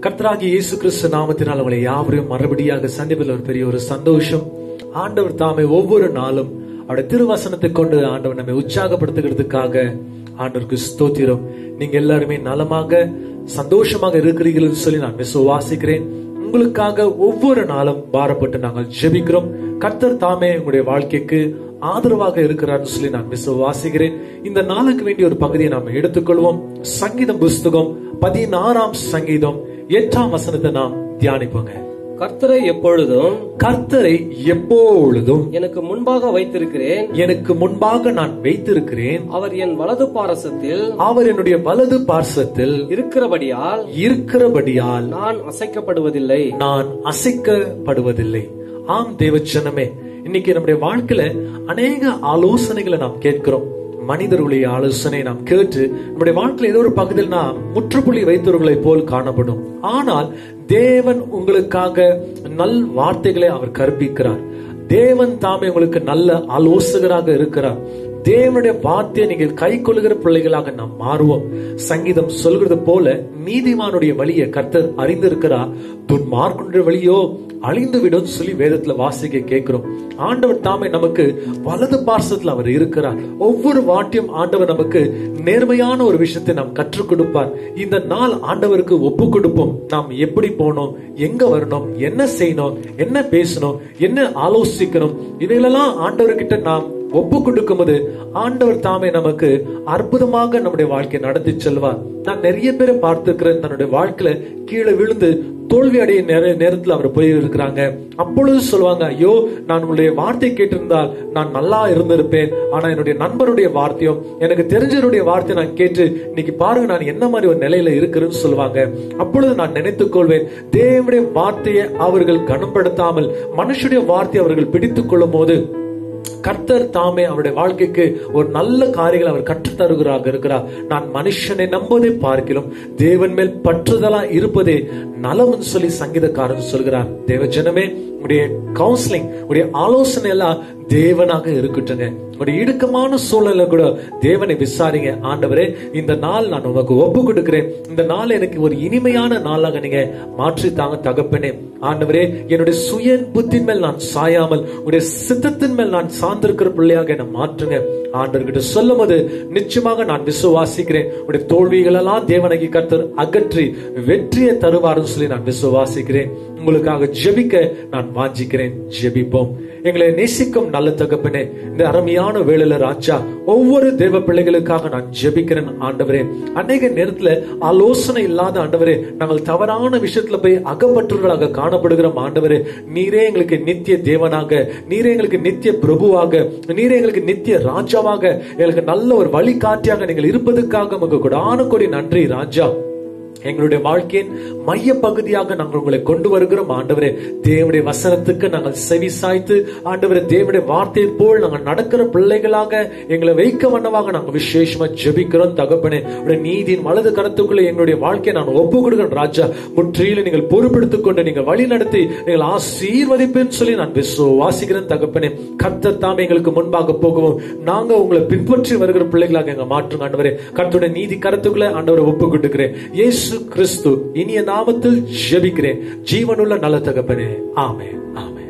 கர்த்தராகிய இயேசு கிறிஸ்து நாமத்தினால் உங்களை யாவரையும் மறுபடியாக சந்திப்பில் ஒரு பெரிய ஒரு சந்தோஷம் ஆண்டவர் தாமே ஒவ்வொரு நாளும் அவருடைய திருவசனத்தை கொண்டு ஆண்டவர் நம்மை உற்சாகப்படுத்துகிறதுக்காக ஆண்டவருக்கு ஸ்தோத்திரம் நீங்க எல்லாருமே நலமாக சந்தோஷமாக இருக்கிறீர்கள் சொல்லி நான் விசுவாசிக்கிறேன் உங்களுக்காக ஒவ்வொரு நாளும் பாரப்பட்டு நாங்கள் ஜெபிக்கிறோம் கர்த்தர் தாமே உங்களுடைய வாழ்க்கைக்கு ஆதரவாக இருக்கிறார்னு சொல்லி நான் விசுவாசிக்கிறேன் இந்த நாளுக்கு வேண்டிய ஒரு பகுதியை நாம் எடுத்துக்கொள்வோம் சங்கீதம் புஸ்தகம் பதினாறாம் சங்கீதம் எட்டாம் வசனத்தை நாம் தியானிப்போங்க கர்த்தரை எப்பொழுதும் கர்த்தரை எப்பொழுதும் எனக்கு முன்பாக வைத்திருக்கிறேன் எனக்கு முன்பாக நான் வைத்திருக்கிறேன் அவர் என் வலது பாரசத்தில் அவர் என்னுடைய வலது பார்சத்தில் இருக்கிறபடியால் இருக்கிறபடியால் நான் அசைக்கப்படுவதில்லை நான் அசைக்கப்படுவதில்லை ஆம் தேவச்சனமே இன்னைக்கு நம்முடைய வாழ்க்கையில அநேக ஆலோசனைகளை நாம் கேட்கிறோம் மனிதர்களுடைய ஆலோசனை நாம் கேட்டு நம்முடைய வாழ்க்கையில ஏதோ ஒரு பகுதியில் நாம் முற்றுப்புள்ளி வைத்தவர்களை போல் காணப்படும் ஆனால் தேவன் உங்களுக்காக நல் வார்த்தைகளை அவர் கற்பிக்கிறார் தேவன் தாமே உங்களுக்கு நல்ல ஆலோசகராக இருக்கிறார் தேவனுடைய வார்த்தையை நீங்கள் கை கொள்ளுகிற பிள்ளைகளாக நாம் மாறுவோம் சங்கீதம் சொல்கிறது போல நீதிமானுடைய வழியை கர்த்தர் அறிந்திருக்கிறார் துன்மார்க்குடைய வழியோ அழிந்து விடும் சொல்லி வேதத்துல வாசிக்க கேட்கிறோம் ஆண்டவர் தாமே நமக்கு வலது பார்சத்துல அவர் இருக்கிறார் ஒவ்வொரு வாட்டியும் ஆண்டவர் நமக்கு நேர்மையான ஒரு விஷயத்தை நாம் கற்றுக் கொடுப்பார் இந்த நாள் ஆண்டவருக்கு ஒப்பு கொடுப்போம் நாம் எப்படி போனோம் எங்க வரணும் என்ன செய்யணும் என்ன பேசணும் என்ன ஆலோசிக்கணும் இவைகளெல்லாம் ஆண்டவர்கிட்ட நாம் ஒப்பு கொடுக்கும்போது ஆண்டவர் தாமே நமக்கு அற்புதமாக நம்முடைய வாழ்க்கையை நடத்தி செல்வார் நான் நிறைய பேரை பார்த்திருக்கிறேன் தன்னுடைய வாழ்க்கையில கீழே விழுந்து தோல்வி அடைய நேர நேரத்துல அவர் போய் இருக்கிறாங்க அப்பொழுது சொல்லுவாங்க ஐயோ நான் உங்களுடைய வார்த்தை கேட்டிருந்தால் நான் நல்லா இருந்திருப்பேன் ஆனா என்னுடைய நண்பருடைய வார்த்தையும் எனக்கு தெரிஞ்சவருடைய வார்த்தை நான் கேட்டு இன்னைக்கு பாருங்க நான் என்ன மாதிரி ஒரு நிலையில இருக்கிறேன்னு சொல்லுவாங்க அப்பொழுது நான் நினைத்துக் கொள்வேன் தேவனுடைய வார்த்தையை அவர்கள் கனப்படுத்தாமல் மனுஷனுடைய வார்த்தையை அவர்கள் பிடித்துக் கொள்ளும் போது கர்த்தர் தாமே அவருடைய வாழ்க்கைக்கு ஒரு நல்ல காரியங்களை அவர் கற்றுத் தருகிறாக இருக்கிறார் நான் மனுஷனை நம்புவதை பார்க்கிலும் தேவன் மேல் பற்றுதலா இருப்பதே நலம்னு சொல்லி சங்கீதக்காரன் சொல்கிறார் தேவ ஜனமே உடைய கவுன்சிலிங் உடைய ஆலோசனை எல்லாம் தேவனாக இருக்கட்டுங்க உடைய இடுக்கமான சூழ்நிலை கூட தேவனை விசாரிங்க ஆண்டவரே இந்த நாள் நான் உமக்கு ஒப்பு கொடுக்கிறேன் இந்த நாள் எனக்கு ஒரு இனிமையான நாளாக நீங்க மாற்றி தாங்க தகப்பனே ஆண்டவரே என்னுடைய சுய புத்தின் மேல் நான் சாயாமல் உடைய சித்தத்தின் மேல் நான் சார்ந்திருக்கிற பிள்ளையாக என்னை மாற்றுங்க ஆண்டவர்கிட்ட சொல்லும் போது நிச்சயமாக நான் விசுவாசிக்கிறேன் உடைய தோல்விகள் எல்லாம் தேவனகி கர்த்தர் அகற்றி வெற்றியை தருவாருன்னு சொல்லி நான் விசுவாசிக்கிறேன் உங்களுக்காக ஜெபிக்க நான் வாஞ்சிக்கிறேன் ஜெபிப்போம் எங்களை நேசிக்கும் நல்ல தகப்பனே இந்த அருமையான வேளையில ராஜா ஒவ்வொரு தேவ பிள்ளைகளுக்காக நான் ஜெபிக்கிறேன் ஆண்டவரே அநேக நேரத்துல ஆலோசனை இல்லாத ஆண்டவரே நாங்கள் தவறான விஷயத்துல போய் அகப்பற்றவர்களாக காணப்படுகிறோம் ஆண்டவரே நீரே எங்களுக்கு நித்திய தேவனாக நீரே எங்களுக்கு நித்திய பிரபுவாக நீரே எங்களுக்கு நித்திய ராஜாவாக எங்களுக்கு நல்ல ஒரு வழிகாட்டியாக நீங்கள் இருப்பதற்காக உங்க கொடான கொடி நன்றி ராஜா எங்களுடைய வாழ்க்கையின் மைய பகுதியாக நாங்கள் உங்களை கொண்டு வருகிறோம் ஆண்டவரே தேவனுடைய வசனத்துக்கு நாங்கள் செவி சாய்த்து ஆண்டவரே தேவனுடைய வார்த்தையை போல் நாங்கள் நடக்கிற பிள்ளைகளாக எங்களை வைக்க வண்ணமாக நாங்கள் விசேஷமா ஜெபிக்கிறோம் தகப்பனே உடைய நீதியின் வலது கரத்துக்குள்ள எங்களுடைய வாழ்க்கையை நான் ஒப்பு கொடுக்கிறேன் ராஜா முற்றிலும் நீங்கள் பொறுப்பெடுத்துக் கொண்டு நீங்கள் வழி நடத்தி நீங்கள் ஆசீர்வதிப்பேன்னு சொல்லி நான் விசுவாசிக்கிறேன் தகப்பனே கர்த்தர் தாமே எங்களுக்கு முன்பாக போகவும் நாங்க உங்களை பின்பற்றி வருகிற பிள்ளைகளாக எங்க மாற்றுங்க ஆண்டவரே கர்த்தருடைய நீதி கரத்துக்குள்ள ஆண்டவரை ஒப்பு கொடுக்கிறேன் இயேசு கிறிஸ்து இனிய நாமத்தில் ஜெபிக்கிறேன் ஜீவனுள்ள நல்ல தகப்பனே ஆமே ஆமே